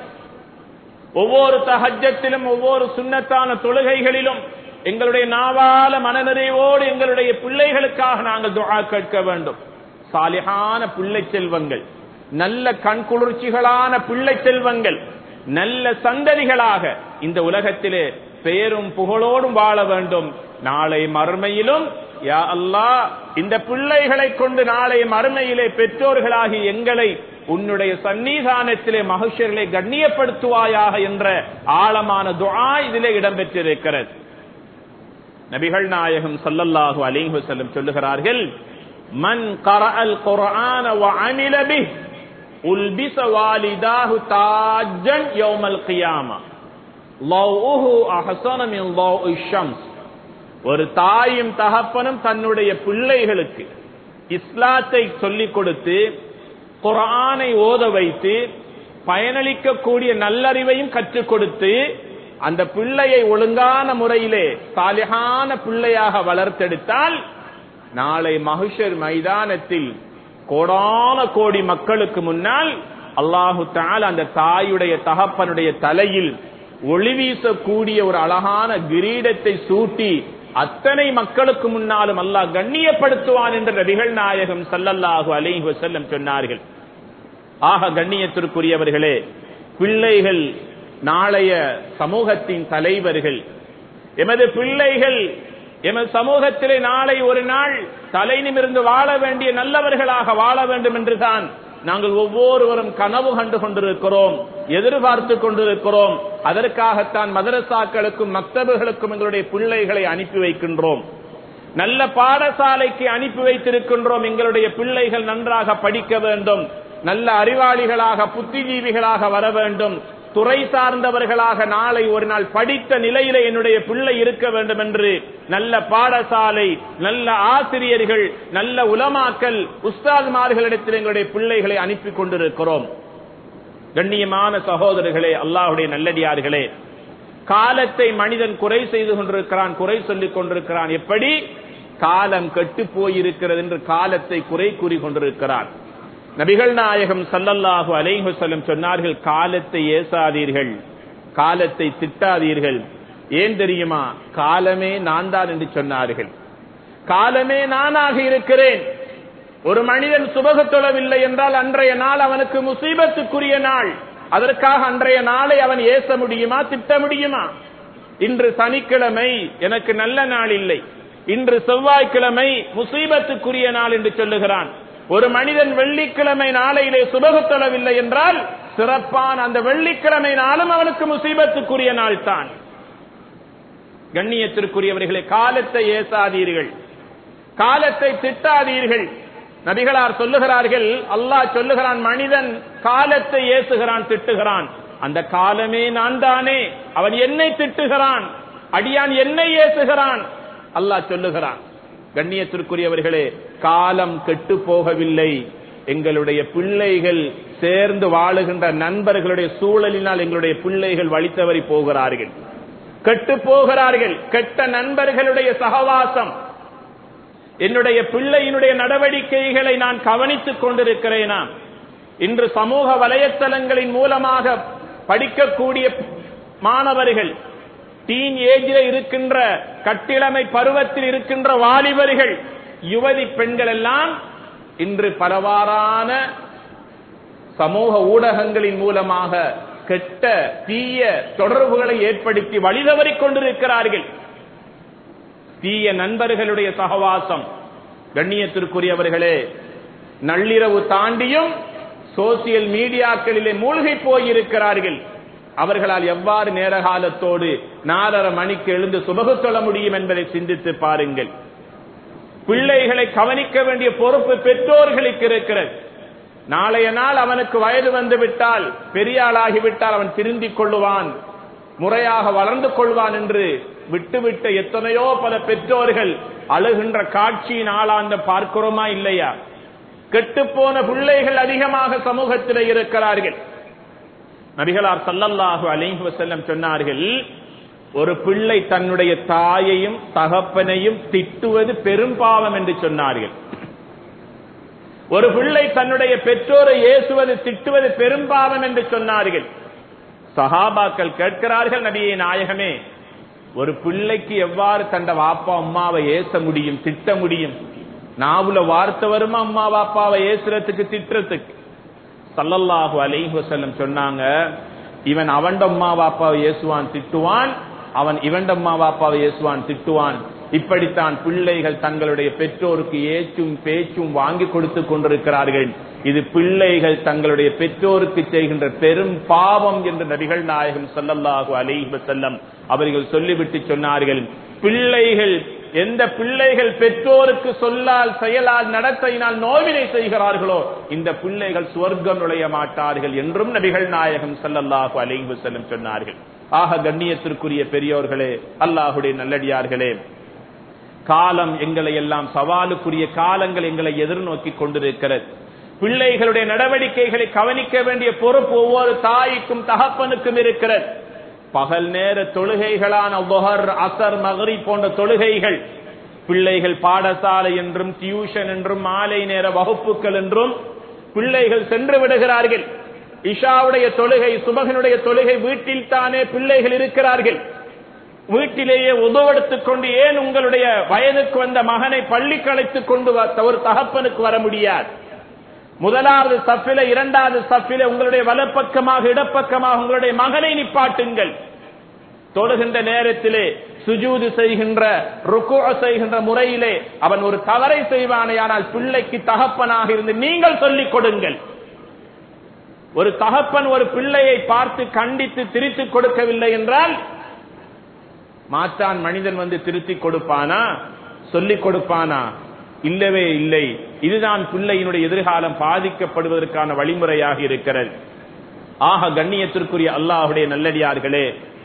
ஒவ்வொரு தஹஜத்திலும் ஒவ்வொரு சுன்னத்தான தொழுகைகளிலும் எங்களுடைய நாவால மனநிறைவோடு எங்களுடைய பிள்ளைகளுக்காக நாங்கள் துஆ கேட்க வேண்டும் சாலிஹான பிள்ளை செல்வங்கள் நல்ல கண் குளிர்ச்சிகளான பிள்ளை செல்வங்கள் நல்ல சந்ததிகளாக இந்த உலகத்திலே பெயரும் புகழோடும் வாழ வேண்டும் நாளை மறுமையிலும் யா அல்லாஹ் இந்த பிள்ளைகளை கொண்டு நாளை மறுமையிலே பெற்றோர்களாகி எங்களை உன்னுடைய சன்னிதானத்திலே மகிஷர்களை கண்ணியப்படுத்துவாயாக என்ற ஆழமான துஆ இதிலே இடம்பெற்றிருக்கிறது நபிகள் நாயகம் ஸல்லல்லாஹு அலைஹி வஸல்லம் சொல்லுகிறார்கள் மன் கரஅல் குர்ஆன வ அமில பிஹ் உல்பிஸ வாலிதாஹு தாஜ்ஜன் யௌமல் கியாமா லவ்உஹு அஹ்ஸன மின் லவ்இ ஷம்ஸ் ஒரு தாயும் தகப்பனும் தன்னுடைய பிள்ளைகளுக்கு இஸ்லாத்தை சொல்லிக் கொடுத்து குர்ஆனை ஓத வைத்து பயனளிக்கக்கூடிய நல்லறிவையும் கற்றுக் கொடுத்து அந்த பிள்ளையை ஒழுங்கான முறையிலே சாலிகான பிள்ளையாக வளர்த்தெடுத்தால் நாளை மகிஷர் மைதானத்தில் கோடான கோடி மக்களுக்கு முன்னால் அல்லாஹு தால் அந்த தாயுடைய தகப்பனுடைய தலையில் ஒளி வீசக்கூடிய ஒரு அழகான கிரீடத்தை சூட்டி அத்தனை மக்களுக்கு முன்னாலும் அல்லாஹ் கண்ணியப்படுத்துவான் என்ற நபிகள் நாயகம் சல்லல்லாஹு அலைஹி வஸல்லம் சொன்னார்கள் ஆக கண்ணியத்திற்குரியவர்களே பிள்ளைகள் நாளைய சமூகத்தின் தலைவர்கள் எமது பிள்ளைகள் எமது சமூகத்திலே நாளை ஒரு நாள் தலை நிமிர்ந்து வாழ வேண்டிய நல்லவர்களாக வாழ வேண்டும் என்றுதான் நாங்கள் ஒவ்வொருவரும் கனவு கண்டு கொண்டிருக்கிறோம் எதிர்பார்த்து கொண்டிருக்கிறோம் அதற்காகத்தான் மதரசாக்களுக்கும் மக்தபுகளுக்கும் எங்களுடைய பிள்ளைகளை அனுப்பி வைக்கின்றோம் நல்ல பாடசாலைக்கு அனுப்பி வைத்திருக்கின்றோம் எங்களுடைய பிள்ளைகள் நன்றாக படிக்க வேண்டும் நல்ல அறிவாளிகளாக புத்திஜீவிகளாக வர வேண்டும் துறை சார்ந்தவர்களாக நாளை ஒரு நாள் படித்த நிலையில என்னுடைய பிள்ளை இருக்க வேண்டும் என்று நல்ல பாடசாலை நல்ல ஆசிரியர்கள் நல்ல உலமாக்கல் உஸ்தாத்மார்களிடத்தில் எங்களுடைய பிள்ளைகளை அனுப்பி கொண்டிருக்கிறோம் கண்ணியமான சகோதரர்களே அல்லாஹுடைய நல்லடியார்களே காலத்தை மனிதன் குறை செய்து கொண்டிருக்கிறான் குறை சொல்லிக் கொண்டிருக்கிறான் எப்படி காலம் கெட்டு போயிருக்கிறது என்று காலத்தை குறை கூறி கொண்டிருக்கிறான் நபிகள் நாயகம் சல்லல்லாஹு அலைஹி வஸல்லம் சொன்னார்கள் காலத்தை ஏசாதீர்கள் காலத்தை திட்டாதீர்கள் ஏன் தெரியுமா காலமே நான் தான் என்று சொன்னார்கள் காலமே நானாக இருக்கிறேன் ஒரு மனிதன் சுபக தொழவில்லை என்றால் அன்றைய நாள் அவனுக்கு முசீபத்துக்குரிய நாள் அதற்காக அன்றைய நாளை அவன் ஏச முடியுமா திட்ட முடியுமா இன்று சனிக்கிழமை எனக்கு நல்ல நாள் இல்லை இன்று செவ்வாய்க்கிழமை முசீபத்துக்குரிய நாள் என்று சொல்லுகிறான் ஒரு மனிதன் வெள்ளிக்கிழமை நாளையிலே சுபகத்தொழவில்லை என்றால் சிறப்பான அந்த வெள்ளிக்கிழமை நாளும் அவனுக்கு முசீபத்துக்குரிய நாள் தான் கண்ணியத்திற்குரியவர்களே காலத்தை ஏசாதீர்கள் காலத்தை திட்டாதீர்கள் நபிகளார் சொல்லுகிறார்கள் அல்லாஹ் சொல்லுகிறான் மனிதன் காலத்தை ஏசுகிறான் திட்டுகிறான் அந்த காலமே நான் தானே அவன் என்னை திட்டுகிறான் அடியான் என்னை ஏசுகிறான் அல்லாஹ் சொல்லுகிறான் கண்ணியத்திற்குரியவர்களே காலம் கெட்டு போகவில்லை எங்களுடைய பிள்ளைகள் சேர்ந்து வாழுகின்ற நண்பர்களுடைய சூழலினால் எங்களுடைய பிள்ளைகள் வழித்தவறி போகிறார்கள் கெட்டு போகிறார்கள் கெட்ட நண்பர்களுடைய சகவாசம் என்னுடைய பிள்ளையினுடைய நடவடிக்கைகளை நான் கவனித்துக் கொண்டிருக்கிறேனா இன்று சமூக வலைத்தளங்களின் மூலமாக படிக்கக்கூடிய மாணவர்கள் டீன் ஏஜில் இருக்கின்ற கட்டிளமை பருவத்தில் இருக்கின்ற வாலிபர்கள் யுவதி பெண்கள் எல்லாம் இன்று பலவாறான சமூக ஊடகங்களின் மூலமாக கெட்ட தீய தொடர்புகளை ஏற்படுத்தி வழிதவறிக் கொண்டிருக்கிறார்கள் தீய நண்பர்களுடைய சகவாசம் கண்ணியத்திற்குரியவர்களே நள்ளிரவு தாண்டியும் சோசியல் மீடியாக்களிலே மூழ்கி போயிருக்கிறார்கள் அவர்களால் எவ்வாறு நேரகாலத்தோடு நாலரை மணிக்கு எழுந்து சுபகு சொல்ல முடியும் என்பதை சிந்தித்து பாருங்கள் பிள்ளைகளை கவனிக்க வேண்டிய பொறுப்பு பெற்றோர்களுக்கு இருக்கிறது நாளைய நாள் அவனுக்கு வயது வந்து விட்டால் பெரிய ஆளாகிவிட்டால் அவன் திருந்திக் கொள்ளுவான் முறையாக வளர்ந்து கொள்வான் என்று விட்டுவிட்ட எத்தனையோ பல பெற்றோர்கள் அழுகின்ற காட்சியின் ஆளாந்த பார்க்கிறோமா இல்லையா கெட்டுப்போன பிள்ளைகள் அதிகமாக சமூகத்தில் இருக்கிறார்கள் நபிகளார் சல்லல்லாஹு அலைஹி வஸல்லம் சொன்னார்கள் ஒரு பிள்ளை தன்னுடைய தாயையும் தகப்பனையும் திட்டுவது பெரும் பாவம் என்று சொன்னார்கள் ஒரு பிள்ளை தன்னுடைய பெற்றோரை ஏசுவது திட்டுவது பெரும் பாவம் என்று சொன்னார்கள் சஹாபாக்கள் கேட்கிறார்கள் நபியை நாயகமே ஒரு பிள்ளைக்கு எவ்வாறு தண்ட வாப்பா அம்மாவை ஏச முடியும் திட்ட முடியும் நாவுல வார்த்தை வருமா அம்மா வாப்பாவை ஏசுறதுக்கு திட்டுறதுக்கு சல்லல்லாஹு அலைஹி வஸல்லம் சொன்னாங்க இவன் அவன் அம்மா வாப்பாவை ஏசுவான் திட்டுவான் அவன் இவன் அம்மா வாப்பாவை ஏசுவான் திட்டுவான் இப்படித்தான் பிள்ளைகள் தங்களுடைய பெற்றோருக்கு ஏச்சும் பேச்சும் வாங்கி கொடுத்து கொண்டிருக்கிறார்கள் இது பிள்ளைகள் தங்களுடைய பெற்றோருக்கு செய்கின்ற பெரும் பாவம் என்று நபிகள் நாயகம் ஸல்லல்லாஹு அலைஹி வஸல்லம் அவர்கள் சொல்லிவிட்டு சொன்னார்கள் பிள்ளைகள் எந்த பிள்ளைகள் பெற்றோருக்கு சொல்லால் செயலால் நடத்தையினால் நோவினை செய்கிறார்களோ இந்த பிள்ளைகள் சுவர்க்கம் நுழைய மாட்டார்கள் என்றும் நபிகள் நாயகம் ஸல்லல்லாஹு அலைஹி வஸல்லம் சொன்னார்கள் ஆக கண்ணியத்திற்குரிய பெரியோர்களே அல்லாஹுடைய நல்லடியார்களே காலம் எங்களை எல்லாம் சவாலுக்குரிய காலங்கள் எங்களை எதிர்நோக்கி கொண்டிருக்கிறது பிள்ளைகளுடைய நடவடிக்கைகளை கவனிக்க வேண்டிய பொறுப்பு ஒவ்வொரு தாய்க்கும் தகப்பனுக்கும் இருக்கிறது பகல் நேர தொழுகைகளான ஒஹர் அசர் மகரி போன்ற தொழுகைகள் பிள்ளைகள் பாடசாலை என்றும் டியூஷன் என்றும் மாலை நேர வகுப்புகள் என்றும் பிள்ளைகள் சென்று விடுகிறார்கள் இஷாவுடைய தொழுகை சுபகனுடைய தொழுகை வீட்டில் தானே பிள்ளைகள் இருக்கிறார்கள் வீட்டிலேயே உதவெடுத்துக் கொண்டு ஏன் உங்களுடைய வயதுக்கு வந்த மகனை பள்ளிக்கு அழைத்துக் கொண்டு வ- ஒரு தகப்பனுக்கு வர முடியாது முதலாவது சஃபில இரண்டாவது சஃபில உங்களுடைய வலப்பக்கமாக இடப்பக்கமாக உங்களுடைய மகனை நிப்பாட்டுங்கள் தொழுகின்ற நேரத்திலே சுஜூது செய்கின்ற ருக்கு செய்கின்ற முறையிலே அவன் ஒரு தவறை செய்வானே ஆனால் பிள்ளைக்கு தகப்பனாக இருந்து நீங்கள் சொல்லிக் கொடுங்கள் ஒரு தகப்பன் ஒரு பிள்ளையை பார்த்து கண்டித்து திருத்தி கொடுக்கவில்லை என்றால் மாற்றான் மனிதன் வந்து திருத்தி கொடுப்பானா சொல்லிக் கொடுப்பானா இல்லவே இல்லை இதுதான் பிள்ளையினுடைய எதிர்காலம் பாதிக்கப்படுவதற்கான வழிமுறையாக இருக்கிறது ஆக கண்ணியத்திற்குரிய அல்லாஹுடைய நல்லடியார்களே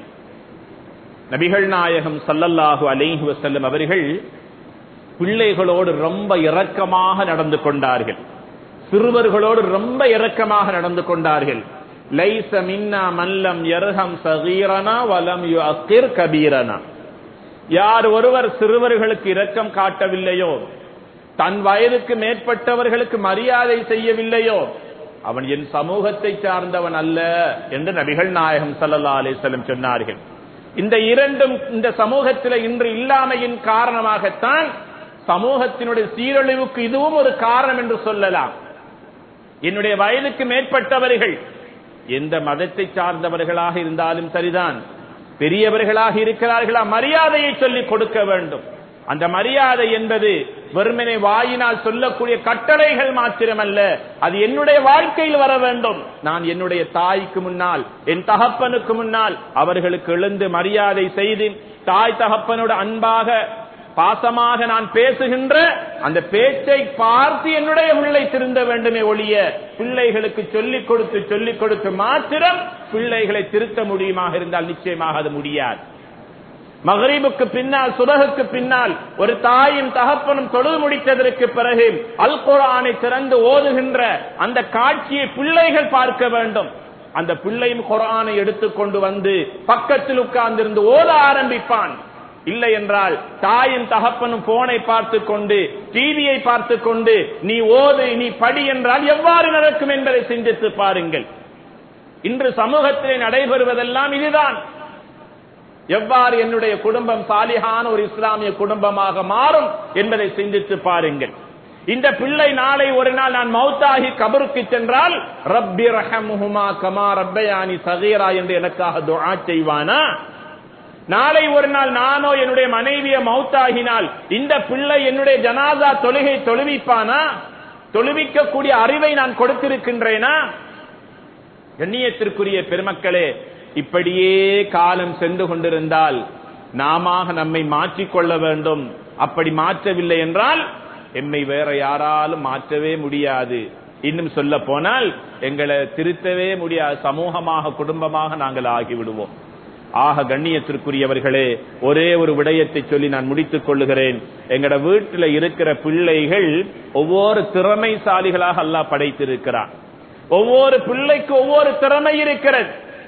நபிகள் நாயகம் சல்லல்லாஹு அலைஹி வஸல்லம் அவர்கள் பிள்ளைகளோடு ரொம்ப இரக்கமாக நடந்து கொண்டார்கள் சிறுவர்களோடு ரொம்ப இரக்கமாக நடந்து கொண்டார்கள் லைச மின்னா மல்லம் யர்ஹம் சகீரனா வலம் யுஅக்கிர் கபீரனா யார் ஒருவர் சிறுவர்களுக்கு இரக்கம் காட்டவில்லையோ தன் வயதுக்கு மேற்பட்டவர்களுக்கு மரியாதை செய்யவில்லையோ அவன் என் சமூகத்தை சார்ந்தவன் அல்ல என்று நபிகள் நாயகம் ஸல்லல்லாஹு அலைஹி வஸல்லம் சொன்னார்கள் இந்த இரண்டும் இந்த சமூகத்தில் இன்று இல்லாமையின் காரணமாகத்தான் சமூகத்தினுடைய சீரழிவுக்கு இதுவும் ஒரு காரணம் என்று சொல்லலாம் என்னுடைய வயதுக்கு மேற்பட்டவர்கள் எந்த மதத்தை சார்ந்தவர்களாக இருந்தாலும் சரிதான் பெரியவர்களாக இருக்கிறார்களா மரியாதையை சொல்லிக் கொடுக்க வேண்டும் அந்த மரியாதை என்பது வெறுமனை வாயினால் சொல்லக்கூடிய கட்டளைகள் மாத்திரமல்ல அது என்னுடைய வாழ்க்கையில் வர வேண்டும் நான் என்னுடைய தாய்க்கு முன்னால் என் தகப்பனுக்கு முன்னால் அவர்களுக்கு எழுந்து மரியாதை செய்து தாய் தகப்பனோடு அன்பாக பாசமாக நான் பேசுகின்ற அந்த பேச்சை பார்த்து என்னுடைய பிள்ளை திருந்த வேண்டுமே ஒழிய பிள்ளைகளுக்கு சொல்லிக் கொடுத்து சொல்லிக் கொடுத்து மாத்திரம் பிள்ளைகளை திருத்த முடியுமாக இருந்தால் நிச்சயமாக அது முடியாது மகரீபுக்கு பின்னால் சுபகுக்கு பின்னால் ஒரு தாயும் தகப்பனும் தொழுது முடித்ததற்கு பிறகு அல் குர்ஆனை திறந்து ஓதுகின்ற அந்த காட்சியை பிள்ளைகள் பார்க்க வேண்டும் அந்த பிள்ளையும் குர்ஆனை எடுத்துக்கொண்டு வந்து பக்கத்தில் உட்கார்ந்திருந்து ஓத ஆரம்பிப்பான் இல்லை என்றால் தாயும் தகப்பனும் போனை பார்த்து கொண்டு டிவியை பார்த்து கொண்டு நீ ஓது நீ படி என்றால் எவ்வாறு நடக்கும் என்பதை சிந்தித்து பாருங்கள் இன்று சமூகத்திலே நடைபெறுவதெல்லாம் இதுதான் எவ்வாறு என்னுடைய குடும்பம் சாலிகான ஒரு இஸ்லாமிய குடும்பமாக மாறும் என்பதை சிந்தித்து பாருங்கள் இந்த பிள்ளை நாளை ஒரு நாள் நான் மௌத்தாகி கபருக்கு சென்றால் ரப்பி ரஹமுஹுமா கமா ரப்பயானி சகீரா என்று எனக்காக துஆ செய்வானா நாளை ஒரு நாள் நானோ என்னுடைய மனைவிய மௌத்தாகினால் இந்த பிள்ளை என்னுடைய ஜனாதா தொழுகை தொழுவிப்பானா தொழுவிக்கக்கூடிய அறிவை நான் கொடுத்திருக்கின்றேனா கண்ணியத்திற்குரிய பெருமக்களே இப்படியே காலம் சென்று கொண்டிருந்தால் நாம நம்மை மாற்றிக்கொள்ள வேண்டும் அப்படி மாற்றவில்லை என்றால் எம்மை வேற யாராலும் மாற்றவே முடியாது இன்னும் சொல்ல போனால் எங்களை திருத்தவே முடியாது சமூகமாக குடும்பமாக நாங்கள் ஆகிவிடுவோம் ஆக கண்ணியத்திற்குரியவர்களே ஒரே ஒரு விடயத்தை சொல்லி நான் முடித்துக் கொள்ளுகிறேன் எங்கட வீட்டில் இருக்கிற பிள்ளைகள் ஒவ்வொரு திறமைசாலிகளாக அல்லாஹ் படைத்திருக்கிறான் ஒவ்வொரு பிள்ளைக்கு ஒவ்வொரு திறமை இருக்கிறது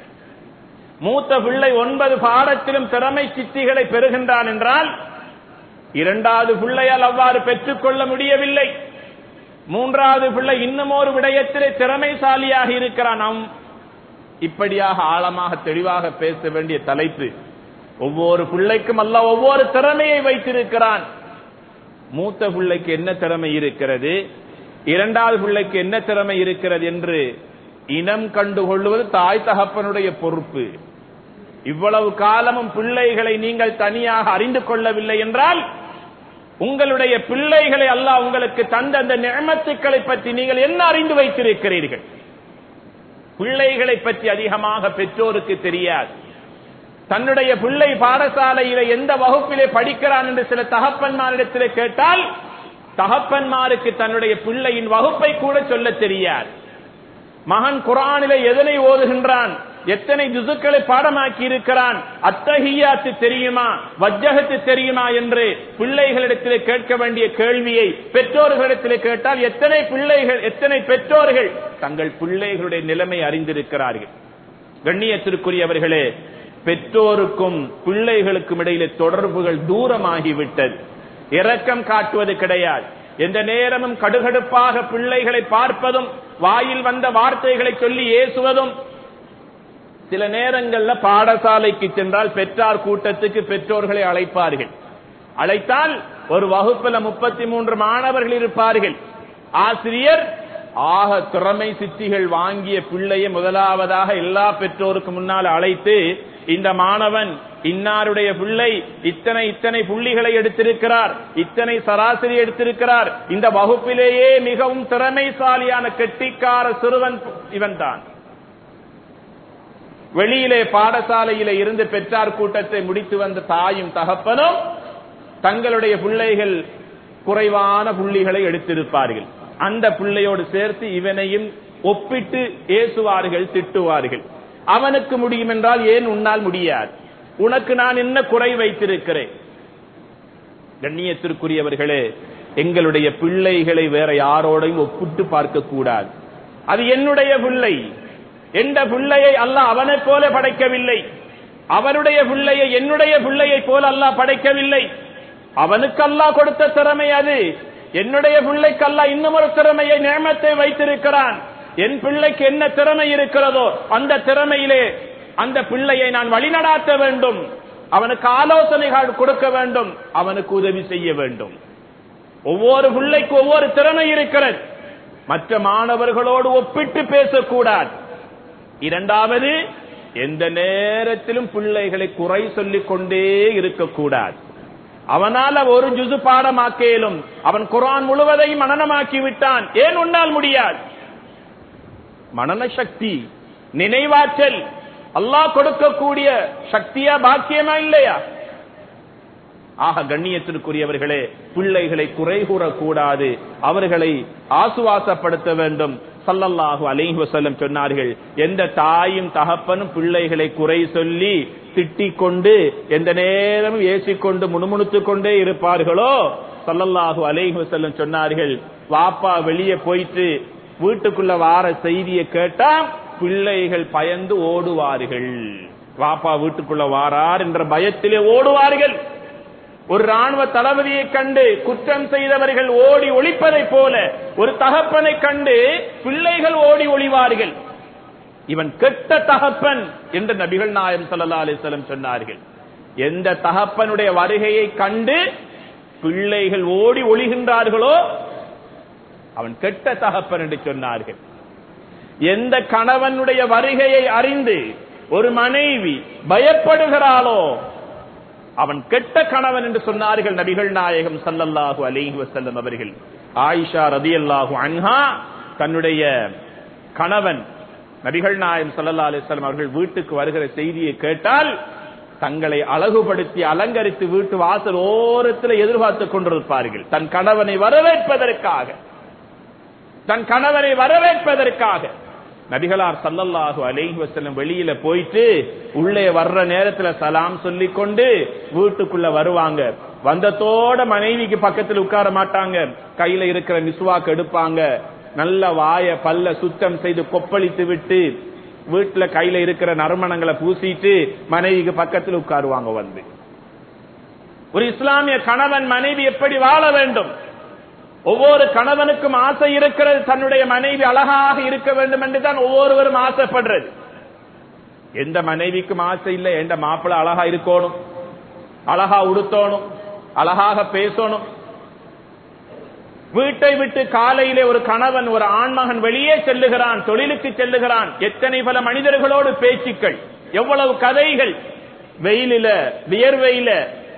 மூத்த பிள்ளை ஒன்பது பாடத்திலும் திறமை சித்திகளை பெறுகின்றான் என்றால் இரண்டாவது பிள்ளையால் அவ்வாறு பெற்றுக்கொள்ள முடியவில்லை மூன்றாவது பிள்ளை இன்னும் ஒரு விடயத்திலே திறமைசாலியாக இருக்கிறான் நாம் இப்படியாக ஆழமாக தெளிவாக பேச வேண்டிய தலைப்பு ஒவ்வொரு பிள்ளைக்கும் அல்ல ஒவ்வொரு திறமையை வைத்திருக்கிறான் மூத்த பிள்ளைக்கு என்ன திறமை இருக்கிறது இரண்டாவது பிள்ளைக்கு என்ன திறமை இருக்கிறது என்று இனம் கண்டுகொள்வது தாய் தகப்பனுடைய பொறுப்பு இவ்வளவு காலமும் பிள்ளைகளை நீங்கள் தனியாக அறிந்து கொள்ளவில்லை என்றால் உங்களுடைய பிள்ளைகளை அல்லாஹ் உங்களுக்கு தந்த அந்த நியமத்துக்களை பற்றி நீங்கள் என்ன அறிந்து வைத்திருக்கிறீர்கள் பிள்ளைகளை பற்றி அதிகமாக பெற்றோருக்கு தெரியாது தன்னுடைய பிள்ளை பாடசாலையில எந்த வகுப்பிலே படிக்கிறான் என்று சில தகப்பன்மாரிடத்திலே கேட்டால் தகப்பன்மாருக்கு தன்னுடைய பிள்ளையின் வகுப்பை கூட சொல்ல தெரியாது மகன் குரானிலே எதனை ஓதுகின்றான் எத்தனை ஜுசுக்களை பாடமாக்கி இருக்கிறான் அத்தஹியாத்து தெரியுமா வஜ்ஜகத்து தெரியுமா என்று பிள்ளைகளிடத்திலே கேட்க வேண்டிய கேள்வியை பெற்றோர்களிடத்திலே கேட்டால் எத்தனை பிள்ளைகள் எத்தனை பெற்றோர்கள் தங்கள் பிள்ளைகளுடைய நிலைமை அறிந்திருக்கிறார்கள் கண்ணியத்திற்குரியவர்களே பெற்றோருக்கும் பிள்ளைகளுக்கும் இடையிலே தொடர்புகள் தூரமாகிவிட்டது இரக்கம் காட்டுவது கிடையாது எந்த நேரமும் கடுகடுப்பாக பிள்ளைகளை பார்ப்பதும் வாயில் வந்த வார்த்தைகளை சொல்லி ஏசுவதும் சில நேரங்கள்ல பாடசாலைக்கு சென்றால் பெற்றார் கூட்டத்துக்கு பெற்றோர்களை அழைப்பார்கள் அழைத்தால் ஒரு வகுப்புல முப்பத்தி மூன்று மாணவர்கள் இருப்பார்கள் ஆசிரியர் ஆக திறமை சித்திகள் வாங்கிய பிள்ளையை முதலாவதாக எல்லா பெற்றோருக்கு முன்னால் அழைத்து இந்த மாணவன் இன்னாருடைய பிள்ளை இத்தனை இத்தனை புள்ளிகளை எடுத்திருக்கிறார் இத்தனை சராசரி எடுத்திருக்கிறார் இந்த வகுப்பிலேயே மிகவும் திறமைசாலியான கெட்டிக்கார சிறுவன் இவன் தான் வெளியிலே பாடசாலையில இருந்து பெற்றார் கூட்டத்தை முடித்து வந்த தாயும் தகப்பனும் தங்களுடைய பிள்ளைகள் குறைவான புள்ளிகளை எடுத்திருப்பார்கள் அந்த பிள்ளையோடு சேர்த்து இவனையும் ஒப்பிட்டு ஏசுவார்கள் திட்டுவார்கள் அவனுக்கு முடியும் என்றால் ஏன் உன்னால் முடியாது உனக்கு நான் என்ன குறை வைத்திருக்கிறேன் கண்ணியத்திற்குரியவர்களே எங்களுடைய பிள்ளைகளை வேற யாரோடையும் ஒப்பிட்டு பார்க்க கூடாது அது என்னுடைய பிள்ளை எந்த பிள்ளையை அல்லாஹ் அவனைப் போல படைக்கவில்லை அவனுடைய பிள்ளையை என்னுடைய பிள்ளையை போல அல்லாஹ் படைக்கவில்லை அவனுக்கு அல்லாஹ் கொடுத்த திறமை அது என்னுடைய பிள்ளைக்கு அல்லாஹ் இன்னும் ஒரு திறமையை நியமத்தை வைத்திருக்கிறான் என் பிள்ளைக்கு என்ன திறமை இருக்கிறதோ அந்த திறமையிலே அந்த பிள்ளையை நான் வழிநடாத்த வேண்டும் அவனுக்கு ஆலோசனைகள் கொடுக்க வேண்டும் அவனுக்கு உதவி செய்ய வேண்டும் ஒவ்வொரு பிள்ளைக்கு ஒவ்வொரு திறமை இருக்கிறது மற்ற மாணவர்களோடு ஒப்பிட்டு பேசக்கூடாது இரண்டாவது எந்த நேரத்திலும் பிள்ளைகளை குறை சொல்லிக் கொண்டே இருக்கக்கூடாது அவனால் ஒரு ஜுசு பாடமாக்கேலும் அவன் குரான் முழுவதையும் மனநமாக்கி விட்டான் ஏன் உன்னால் முடியாது மனன சக்தி நினைவாற்றல் அல்லாஹ் கொடுக்கக்கூடிய சக்தியா பாக்கியமா இல்லையா ஆக கண்ணியத்திற்குரியவர்களே பிள்ளைகளை குறை கூறக்கூடாது அவர்களை ஆசுவாசப்படுத்த வேண்டும் சல்லல்லாஹு அலைஹி வஸல்லம் சொன்னார்கள் எந்த தாயும் தகப்பனும் பிள்ளைகளை குறை சொல்லி திட்டிக் கொண்டு எந்த நேரமும் ஏசிக்கொண்டு முணுமுணுத்துக் கொண்டே இருப்பார்களோ சல்லல்லாஹு அலைஹி வஸல்லம் சொன்னார்கள் வாப்பா வெளியே போயிட்டு வீட்டுக்குள்ள வார செய்தியை கேட்டா பிள்ளைகள் பயந்து ஓடுவார்கள் வாப்பா வீட்டுக்குள்ள வாரார் என்ற பயத்திலே ஓடுவார்கள் ஒரு ராணுவ தளபதியை கண்டு குற்றம் செய்தவர்கள் ஓடி ஒளிப்பதை போல ஒரு தகப்பனை கண்டு பிள்ளைகள் ஓடி ஒளிவார்கள் இவன் கெட்ட தகப்பன் என்று நபிகள் நாயம் சல்லா அலிஸ்லம் சொன்னார்கள் எந்த தகப்பனுடைய வருகையை கண்டு பிள்ளைகள் ஓடி ஒளிகின்றார்களோ அவன் கெட்ட தகப்பன் என்று சொன்னார்கள் எந்த கணவனுடைய வருகையை அறிந்து ஒரு மனைவி பயப்படுகிறாளோ அவன் கெட்ட கணவன் என்று சொன்னார்கள் நபிகள் நாயகம் சல்லல்லாஹு அலைஹி வஸல்லம் அவர்கள் ஆயிஷா ரதியல்லாஹு அன்ஹா தன்னுடைய கணவன் நபிகள் நாயகம் சல்லல்லா அலிஸ்லாம் அவர்கள் வீட்டுக்கு வருகிற செய்தியை கேட்டால் தங்களை அழகுபடுத்தி அலங்கரித்து வீட்டு வாசல் ஓரத்தில் எதிர்பார்த்துக் கொண்டிருப்பார்கள் தன் கணவனை வரவேற்பதற்காக தன் கணவனை வரவேற்பதற்காக நபிகளார் சல்லல்லாஹு அலைஹி வஸல்லம் வெளியில போயிட்டு உள்ளே வர்ற நேரத்துல சலாம் சொல்லி கொண்டு வீட்டுக்குள்ள வருவாங்க வந்ததோட மனைவிக்கு பக்கத்துல உட்கார மாட்டாங்க கையில இருக்கிற மிஸ்வாக்கு எடுப்பாங்க நல்ல வாய பல்ல சுத்தம் செய்து கொப்பளித்து விட்டு வீட்டுல கையில இருக்கிற நறுமணங்களை பூசிட்டு மனைவிக்கு பக்கத்தில் உட்காருவாங்க வந்து ஒரு இஸ்லாமிய கணவன் மனைவி எப்படி வாழ வேண்டும் ஒவ்வொரு கணவனுக்கும் ஆசை இருக்கிறது தன்னுடைய மனைவி அழகாக இருக்க வேண்டும் என்று தான் ஒவ்வொருவரும் ஆசைப்படுறது எந்த மனைவிக்கும் ஆசை இல்லை எந்த மாப்பிள்ள அழகா இருக்கணும் அழகா உடுத்தணும் அழகாக பேசணும் வீட்டை விட்டு காலையிலே ஒரு கணவன் ஒரு ஆண்மகன் வெளியே செல்லுகிறான் தொழிலுக்கு செல்லுகிறான் எத்தனை பல மனிதர்களோடு பேச்சுக்கள் எவ்வளவு கதைகள் வெயிலில வியர்வையில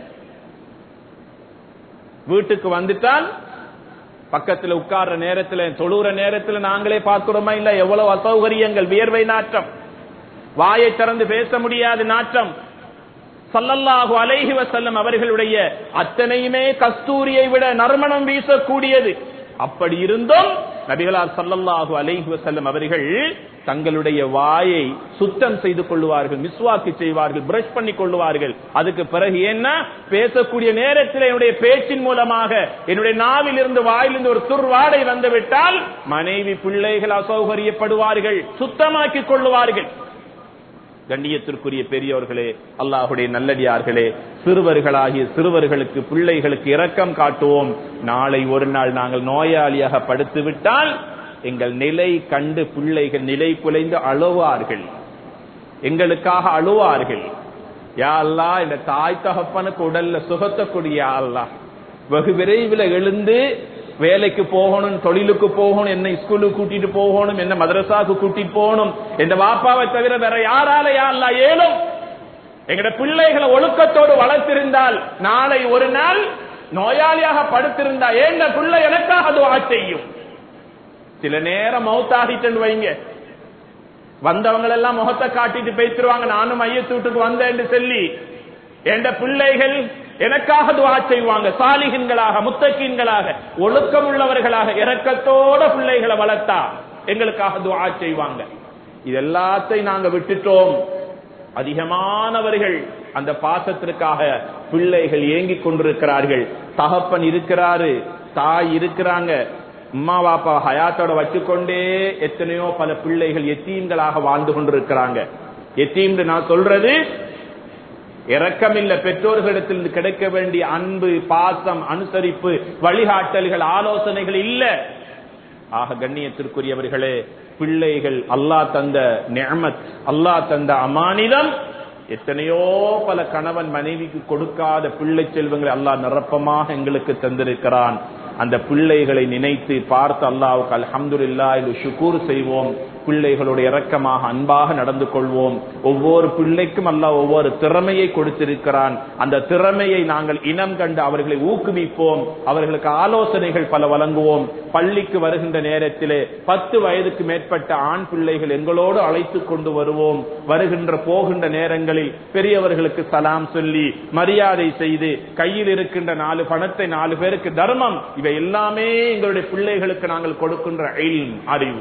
வீட்டுக்கு வந்துட்டால் பக்கத்துல உட்கார்ற நேரத்துல தொழுற நேரத்துல நாங்களே பார்க்கிறோமா இல்ல எவ்வளவு அசௌகரியங்கள் வியர்வை நாற்றம் வாயை திறந்து பேச முடியாது நாற்றம் சல்லல்லாஹு அலைஹி வசல்லம் அவர்களுடைய அத்தனையுமே கஸ்தூரியை விட நறுமணம் வீசக்கூடியது அப்படி இருந்தும் நபிகளார் சல்லல்லாஹு அலைஹி வசல்லம் அவர்கள் தங்களுடைய வாயை சுத்தம் செய்து கொள்வார்கள் மிஸ்வாக்கு செய்வார்கள் பிரஷ் பண்ணி கொள்வார்கள் அதுக்கு பிறகு என்ன பேசக்கூடிய நேரத்தில் என்னுடைய பேச்சின் மூலமாக என்னுடைய நாவில் இருந்து வாயிலிருந்து ஒரு துர்வாடை வந்துவிட்டால் மனைவி பிள்ளைகள் அசௌகரியப்படுவார்கள் சுத்தமாக்கி கொள்ளுவார்கள் கண்ணியத்திற்குரிய பெரியவர்களே அல்லாஹுடைய நல்லடியார்களே சிறுவர்களாகிய சிறுவர்களுக்கு பிள்ளைகளுக்கு இரக்கம் காட்டுவோம் நாளை ஒரு நாள் நாங்கள் நோயாளியாக படுத்து விட்டால் எங்கள் நிலை கண்டு பிள்ளைகள் நிலை குலைந்து அழுவார்கள் எங்களுக்காக அழுவார்கள் யா அல்லா இந்த தாய் தகப்பனுக்கு உடல்ல சுகத்தை கொடிய அல்லா வெகு விரைவில் எழுந்து வேலைக்கு போகணும் தொழிலுக்கு போகணும் என்ன ஸ்கூலுக்கு கூட்டிட்டு போகணும் என்ன மதரசாக்கு கூட்டிட்டு போகணும் இந்த வாப்பாவை தவிர வேற யாரால யாருலா ஏழும் எங்கட பிள்ளைகளை ஒழுக்கத்தோடு வளர்த்திருந்தால் நாளை ஒரு நாள் நோயாளியாக படுத்திருந்தா ஏன் பிள்ளை எனக்காக துவா செய்யும் சில நேரம் மௌத்தாகிட்டு வைங்க வந்தவங்க எல்லாம் முகத்தை காட்டிட்டு பேசிடுவாங்க நானும் மையத்து வீட்டுக்கு வந்தேன் சொல்லி என்ற பிள்ளைகள் எனக்காக துவா செய்வாங்க சாலிகன்களாக முத்தக்கீன்களாக ஒழுக்கம் உள்ளவர்களாக இரக்கத்தோட பிள்ளைகளை வளர்த்தா எங்களுக்காக துவா செய்வாங்க இது எல்லாத்தையும் நாங்க விட்டுட்டோம் அதிகமானவர்கள் அந்த பாசத்திற்காக பிள்ளைகள் ஏங்கிக் கொண்டிருக்கிறார்கள் தகப்பன் இருக்கிறாரு தாய் இருக்கிறாங்க அம்மா பாப்பா ஹயாத்தோட வச்சுக்கொண்டே எத்தனையோ பல பிள்ளைகள் எத்தீம்களாக வாழ்ந்து கொண்டிருக்கிறாங்க எத்தீம் நான் சொல்றது இரக்கமில்ல பெற்றோர்களிடத்தில் கிடைக்க வேண்டிய அன்பு பாசம் அனுசரிப்பு வழிகாட்டல்கள் ஆலோசனைகள் இல்ல ஆக கண்ணியத்திற்குரியவர்களே பிள்ளைகள் அல்லாஹ் தந்த நியமத் அல்லாஹ் தந்த அமானிதம் எத்தனையோ பல கணவன் மனைவிக்கு கொடுக்காத பிள்ளை செல்வங்களை அல்லாஹ் நிரப்பமாக எங்களுக்கு தந்திருக்கிறான் அந்த பிள்ளைகளை நினைத்து பார்த்து அல்லாவுக்கு அல்ஹம்துல்லா இது ஷுக்கூர் செய்வோம் பிள்ளைகளோட இரக்கமாக அன்பாக நடந்து கொள்வோம் ஒவ்வொரு பிள்ளைக்கும் அல்லாஹ் ஒவ்வொரு திறமையை கொடுத்திருக்கிறான் அந்த திறமையை நாங்கள் இனம் கண்டு அவர்களை ஊக்குவிப்போம் அவர்களுக்கு ஆலோசனைகள் பல வழங்குவோம் பள்ளிக்கு வருகின்ற நேரத்திலே பத்து வயதுக்கு மேற்பட்ட ஆண் பிள்ளைகள் எங்களோடு அழைத்து கொண்டு வருவோம் வருகின்ற போகின்ற நேரங்களில் பெரியவர்களுக்கு சலாம் சொல்லி மரியாதை செய்து கையில் இருக்கின்ற நாலு பணத்தை நாலு பேருக்கு தர்மம் இவை எல்லாமே எங்களுடைய பிள்ளைகளுக்கு நாங்கள் கொடுக்கின்ற அறிவு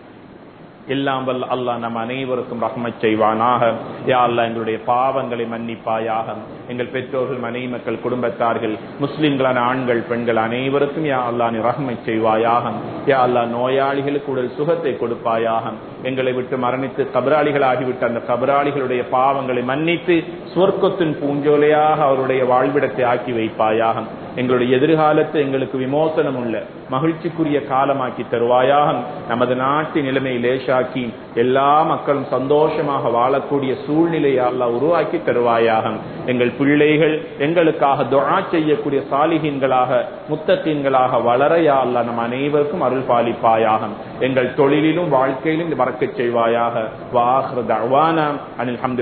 எல்லாம் வல்ல அல்லாஹ் நம் அனைவருக்கும் ரஹ்மத் செய்வானாக யா அல்லாஹ் எங்களுடைய பாவங்களை மன்னிப்பாயாக எங்கள் பெற்றோர்கள் மனைவி மக்கள் குடும்பத்தார்கள் முஸ்லிம்களான ஆண்கள் பெண்கள் அனைவருக்கும் யா அல்லாஹ் நீ ரஹ்மத் செய்வாயாக யா அல்லாஹ் நோயாளிகளுக்கு உடல் சுகத்தை கொடுப்பாயாக எங்களை விட்டு மரணித்து கபராளிகளாகிவிட்ட அந்த கபராளிகளுடைய பாவங்களை மன்னித்து சொர்க்கத்தின் பூஞ்சோலையாக அவருடைய வாழ்விடத்தை ஆக்கி வைப்பாயாக எங்களுடைய எதிர்காலத்தை எங்களுக்கு விமோசனம் உள்ள மகிழ்ச்சிக்குரிய காலமாக்கி தருவாயாக நமது நாட்டின் நிலைமை லேசாக்கி எல்லா மக்களும் சந்தோஷமாக வாழக்கூடிய சூழ்நிலையை அல்லாஹ் உருவாக்கி தருவாயாக எங்கள் பிள்ளைகள் எங்களுக்காக துஆ செய்யக்கூடிய சாலிஹீன்களாக முத்தத்தீன்களாக வளரையா அல்ல நம் அனைவருக்கும் அருள் பாலிப்பாயாக எங்கள் தொழிலிலும் வாழ்க்கையிலும் வரக்கச் செய்வாயாக வாஹ்ர தஅவானா அனில் ஹம்து